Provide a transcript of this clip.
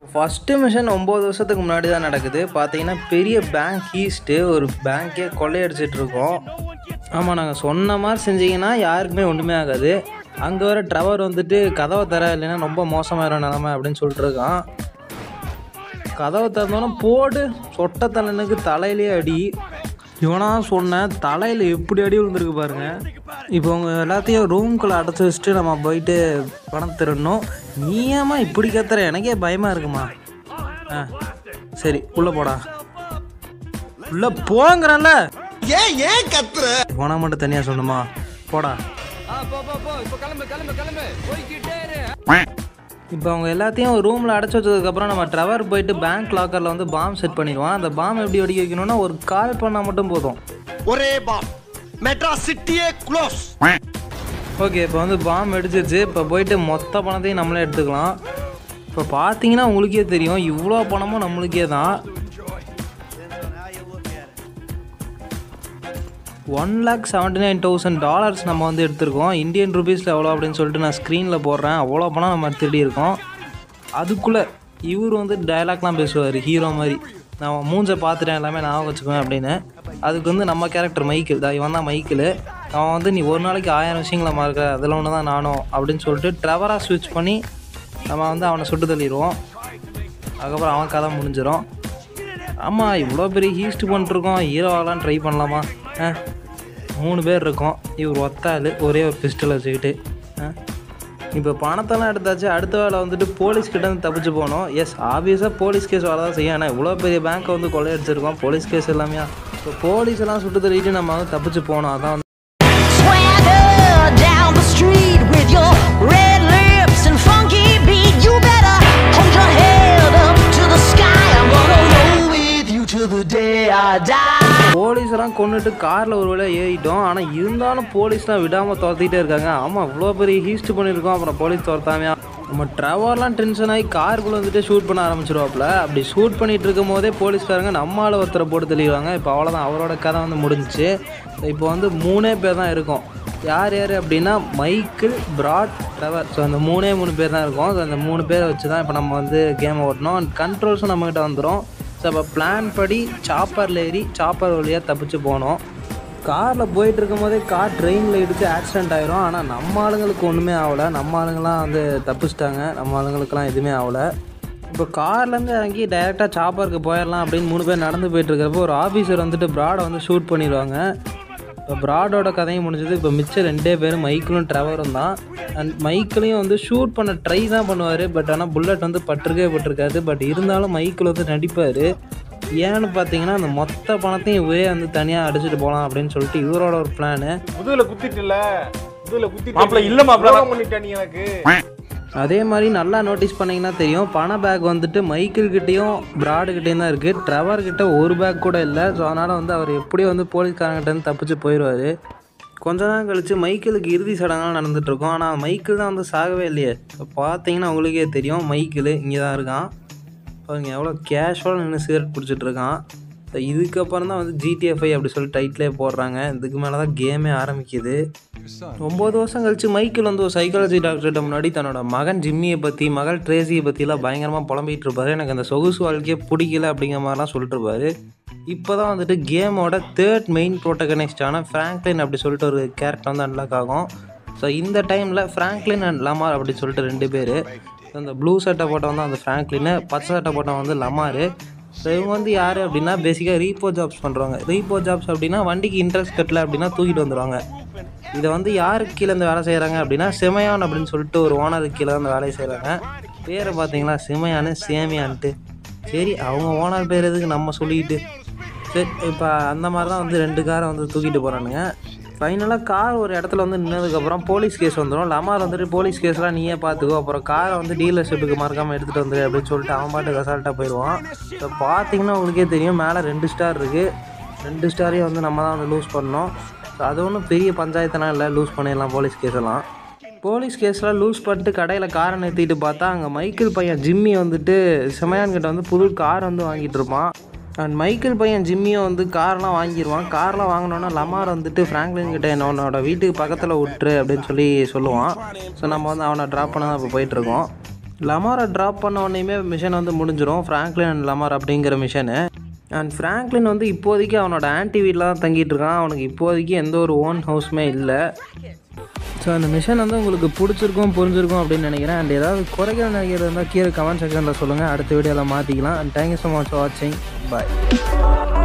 First mission ஒம்பது வருஷத்துக்கு முன்னாடி தான் நடக்குது பார்த்தீங்கன்னா பெரிய பேங்க் ஈஸ்ட்டு ஒரு பேங்க்கே கொள்ளையடிச்சிட்டு இருக்கோம் ஆமாம் நாங்கள் சொன்ன மாதிரி செஞ்சீங்கன்னா யாருக்குமே ஒன்றுமே ஆகாது அங்கே வர ட்ரவர் வந்துட்டு கதவை தர இல்லைன்னா ரொம்ப மோசமாயிரும் நிலமை அப்படின்னு சொல்லிட்டு இருக்கான் கதவை திறந்தோன்னே போடு சொட்ட தலைனுக்கு தலையிலே அடி இவனா சொன்னேன் தலையில் எப்படி அடி விழுந்திருக்கு பாருங்க இப்போ அவங்க எல்லாத்தையும் ரூம்குள்ளே அடைச்சி வச்சுட்டு நம்ம போயிட்டு பணம் திருடணும் நீ ஏம்மா இப்படி கத்துற எனக்கே பயமாக இருக்குமா ஆ சரி உள்ளே போடா உள்ளே போங்கிறல்ல ஏன் ஏன் கத்துற போனால் மட்டும் தனியாக சொல்லணுமா போடா இப்போ அவங்க எல்லாத்தையும் ரூமில் அடைச்சி வச்சதுக்கப்புறம் நம்ம ட்ரவர் போயிட்டு பேங்க் லாக்கரில் வந்து பாம் செட் பண்ணிடுவான் அந்த பாம் எப்படி வெடிக்க வைக்கணும்னா ஒரு கால் பண்ணால் மட்டும் போதும் ஒரே பாம் மெட்ராஸ் சிட்டியே க்ளோஸ் ஓகே இப்போ வந்து பாம் வெடிச்சிருச்சு இப்போ போயிட்டு மொத்த பணத்தையும் நம்மளே எடுத்துக்கலாம் இப்போ பார்த்தீங்கன்னா உங்களுக்கே தெரியும் இவ்வளோ பணமும் நம்மளுக்கே தான் one lakh seventy nine thousand dollars நம்ம வந்து எடுத்திருக்கோம் இந்தியன் ருபீஸில் எவ்வளோ அப்படின்னு சொல்லிட்டு நான் ஸ்க்ரீனில் போடுறேன் அவ்வளோ பணம் நம்ம திருடி இருக்கோம் அதுக்குள்ளே இவர் வந்து டயலாக்லாம் பேசுவார் ஹீரோ மாதிரி நான் மூஞ்சை பார்த்துட்டேன் எல்லாமே நான் வச்சுக்குவேன் அப்படின்னு அதுக்கு வந்து நம்ம கேரக்டர் மைக்கிள் தான் இவன் தான் மைக்கிள் அவன் வந்து நீ ஒரு நாளைக்கு ஆயிரம் விஷயங்களை மறக்க அதில் ஒன்று தான் நானும் அப்படின்னு சொல்லிட்டு ட்ரெவராக ஸ்விட்ச் பண்ணி நம்ம வந்து அவனை சுட்டு தள்ளிடுவோம் அதுக்கப்புறம் அவன் கதை முடிஞ்சிடும் ஆமாம் இவ்வளோ பெரிய ஹீஸ்ட் பண்ணிட்டுருக்கோம் ஹீரோவெல்லாம் ட்ரை பண்ணலாமா ஆ மூணு பேர் இருக்கோம் இவர் ஒத்தாள் ஒரே ஒரு பிஸ்டல் வச்சுக்கிட்டு ஆ இப்போ பணத்தெல்லாம் எடுத்தாச்சு அடுத்த வேலை வந்துட்டு போலீஸ் கிட்ட இருந்து தப்பிச்சு போகணும் எஸ் ஆப்வியஸாக போலீஸ் கேஸ் வேலை தான் செய்யும் ஆனால் இவ்வளோ பெரிய பேங்க்கை வந்து கொள்ளையடிச்சிருக்கோம் போலீஸ் கேஸ் எல்லாமே இப்போ போலீஸ் எல்லாம் சுட்டு தள்ளிட்டு நம்ம வந்து தப்பிச்சு போகணும் அதான் வந்து Swagger down the street with your red lips and funky beat. You better hold your head up to the sky. I'm gonna roll with you till the day I die. Police எல்லாம் கொண்டுட்டு காரில் ஒரு வேளை ஏறிட்டோம் ஆனால் இருந்தாலும் போலீஸ்லாம் விடாமல் துரத்திட்டே இருக்காங்க ஆமாம் இவ்வளோ பெரிய ஹீஸ்ட் பண்ணியிருக்கோம் அப்புறம் போலீஸ் துரத்தாமையா நம்ம ட்ரவர்லாம் டென்ஷன் ஆகி காருக்குள்ளே வந்துட்டு ஷூட் பண்ண ஆரம்பிச்சிருவாப்புல அப்படி ஷூட் பண்ணிட்டு இருக்கும் போதே போலீஸ்காரங்க நம்மளால் ஒருத்தரை போட்டு தெளிவாங்க இப்போ அவ்வளோதான் அவரோட கதை வந்து முடிஞ்சுச்சு இப்போ வந்து மூணே பேர் தான் இருக்கும் யார் யார் அப்படின்னா மைக்கிள் பிராட் ட்ரவர் ஸோ அந்த மூணே மூணு பேர் தான் இருக்கும் ஸோ அந்த மூணு பேரை வச்சு தான் இப்போ நம்ம வந்து கேம் ஓட்டணும் அண்ட் கண்ட்ரோல்ஸும் நம்மக்கிட்ட வந்துடும் ஸோ அப்போ பிளான் படி சாப்பரில் ஏறி சாப்பர் வழியாக தப்பிச்சு போனோம் காரில் போயிட்டு இருக்கும் போதே கார் ட்ரெயினில் இடித்து ஆக்சிடென்ட் ஆயிரும் ஆனால் நம்ம ஆளுங்களுக்கு ஒன்றுமே ஆகலை நம்ம ஆளுங்கெல்லாம் வந்து தப்பிச்சிட்டாங்க நம்ம ஆளுங்களுக்கெல்லாம் எதுவுமே ஆகலை இப்போ கார்லேருந்து இறங்கி டைரெக்டாக சாப்பருக்கு போயிடலாம் அப்படின்னு மூணு பேர் நடந்து போயிட்டு இருக்கிறப்போ ஒரு ஆஃபீஸர் வந்துட்டு ப்ராடை வந்து ஷூட் பண்ணிடுவாங்க இப்போ ப்ராடோட கதையும் முடிஞ்சது இப்போ மிச்சம் ரெண்டே பேரும் மைக்கிளும் ட்ரெவரும் தான் அண்ட் மைக்கிளையும் வந்து ஷூட் பண்ண ட்ரை தான் பண்ணுவார் பட் ஆனால் புல்லட் வந்து பட்டிருக்கே பட்டிருக்காது பட் இருந்தாலும் மைக்கிள் வந்து நடிப்பார் ஏன்னு பார்த்தீங்கன்னா அந்த மொத்த பணத்தையும் இவரே வந்து தனியாக அடிச்சுட்டு போகலாம் அப்படின்னு சொல்லிட்டு இவரோட ஒரு பிளானு முதுகுல குத்திட்டுல முதுகுல குத்திட்டு மாப்பிள, இல்ல மாப்பிள. துரோகம் பண்ணிட்ட நீ எனக்கு அதே மாதிரி நல்லா நோட்டீஸ் பண்ணிங்கன்னா தெரியும் பண பேக் வந்துட்டு மைக்கிள் கிட்டேயும் பிராடு கிட்டேயும் தான் இருக்குது ட்ரெவர் கிட்ட ஒரு பேக் கூட இல்லை ஸோ அதனால் வந்து அவர் எப்படியும் வந்து போலீஸ்காரங்கிட்ட இருந்து தப்பிச்சு போயிடுவார் கொஞ்ச நேரம் கழிச்சு மைக்கிளுக்கு இறுதி சடங்கெல்லாம் நடந்துட்டு இருக்கும் ஆனால் மைக்கிள் தான் வந்து சாகவே இல்லையே இப்போ பார்த்தீங்கன்னா உங்களுக்கே தெரியும் மைக்கிள் இங்கே தான் இருக்கான் பாருங்க எவ்வளோ கேஷுவலாக நின்று சிகரெட் பிடிச்சிட்டு இருக்கான் ஸோ இதுக்கப்புறம் தான் வந்து ஜிடிஎஃப்ஐ அப்படி சொல்லி டைட்டிலே போடுறாங்க இதுக்கு மேலே தான் கேமே ஆரம்பிக்குது ஒம்பது வருஷம் கழிச்சு மைக்கேல் வந்து ஒரு சைக்காலஜி டாக்டர்கிட்ட முன்னாடி தன்னோட மகன் ஜிம்மியை பற்றி மகள் ட்ரேசியை பற்றிலாம் பயங்கரமாக புலம்பிகிட்டு இருப்பாரு எனக்கு அந்த சொகுசு வாழ்க்கையே பிடிக்கல அப்படிங்கிற மாதிரிலாம் சொல்லிட்டு இருப்பாரு இப்போ தான் வந்துட்டு கேமோட தேர்ட் மெயின் ப்ரோட்டகனிஸ்டான ஃப்ராங்க்லின் அப்படி சொல்லிட்டு ஒரு கேரக்டர் வந்து அன்லாக் ஆகும் ஸோ இந்த டைமில் ஃப்ராங்க்லின் அண்ட் லமார் அப்படி சொல்லிட்டு ரெண்டு பேர் அந்த ப்ளூ சட்டை போட்டவன் தான் அந்த ஃப்ராங்க்லின்னு பச்சை சட்டை போட்டவன் வந்து லமாரு ஸோ இவங்க வந்து யார் அப்படின்னா பேசிக்காக ரீபோ ஜாப்ஸ் பண்ணுறவங்க ரீபோ ஜாப்ஸ் அப்படின்னா வண்டிக்கு இன்ட்ரெஸ்ட் கட்டல அப்படின்னா தூக்கிட்டு வந்துடுவாங்க இதை வந்து யாருக்கு கீழே இந்த வேலை செய்கிறாங்க அப்படின்னா சிமையான் அப்படின்னு சொல்லிட்டு ஒரு ஓனருக்கு கீழே அந்த வேலையை செய்கிறாங்க பேரை பார்த்தீங்களா சிமையானு சேமியான்ட்டு சரி அவங்க ஓனர் பேர் எதுக்கு நம்ம சொல்லிக்கிட்டு சரி இப்போ அந்த மாதிரி தான் வந்து ரெண்டு காரை வந்து தூக்கிட்டு போகிறானுங்க ஃபைனலாக கார் ஒரு இடத்துல வந்து நின்னதுக்கப்புறம் போலீஸ் கேஸ் வந்துடும் லமார் வந்துட்டு போலீஸ் கேஸ்லாம் நீயே பார்த்துக்கோ அப்புறம் காரை வந்து டீலர்ஷிப்புக்கு மறக்காமல் எடுத்துகிட்டு வந்துரு அப்படின்னு சொல்லிட்டு அவன் பாட்டுக்கு அசால்ட்டாக போயிடுவான் இப்போ பார்த்தீங்கன்னா உங்களுக்கே தெரியும் மேலே ரெண்டு ஸ்டார் இருக்குது ரெண்டு ஸ்டாரையும் வந்து நம்ம தான் வந்து லூஸ் பண்ணோம் ஸோ அது ஒன்றும் பெரிய பஞ்சாயத்தெல்லாம் இல்லை லூஸ் பண்ணிடலாம் போலீஸ் கேஸ் எல்லாம் போலீஸ் கேஸ்லாம் லூஸ் பண்ணிட்டு கடையில் காரை நிறுத்திட்டு பார்த்தா அங்கே மைக்கேல் பையன் ஜிம்மி வந்துட்டு சிமையான் கிட்ட வந்து புது கார் வந்து வாங்கிட்டு இருப்பான் அண்ட் மைக்கேல் பையன் ஜிம்மியும் வந்து கார்லாம் வாங்கிடுவான் கார்லாம் வாங்கினோன்னா லமார் வந்துட்டு ஃப்ராங்க்லின் கிட்ட என்னோட வீட்டுக்கு பக்கத்தில் விட்டுரு அப்படின்னு சொல்லி சொல்லுவான் ஸோ நம்ம வந்து அவனை ட்ராப் பண்ண தான் இப்போ போயிட்டுருக்கோம் லமாரை ட்ராப் பண்ண உடனேயுமே மிஷன் வந்து முடிஞ்சிடும் ஃப்ராங்க்லின் அண்ட் லமார் அப்படிங்கிற மிஷனு அண்ட் ஃப்ராங்க்லின் வந்து இப்போதைக்கு அவனோட ஆன்டி வீட்டில் தான் தங்கிட்டு இருக்கான் அவனுக்கு இப்போதைக்கு எந்த ஒரு ஓன் ஹவுஸுமே இல்லை ஸோ அந்த மிஷன் வந்து உங்களுக்கு பிடிச்சிருக்கும் புரிஞ்சிருக்கும் அப்படின்னு நினைக்கிறேன் அண்ட் ஏதாவது குறைகள் நினைக்கிறது இருந்தால் கீழே கமெண்ட் செக்ஷனில் சொல்லுங்கள் அடுத்த வீடியோவில் மாற்றிக்கலாம் அண்ட் தேங்க்யூ ஸோ மச் வாட்சிங் பாய்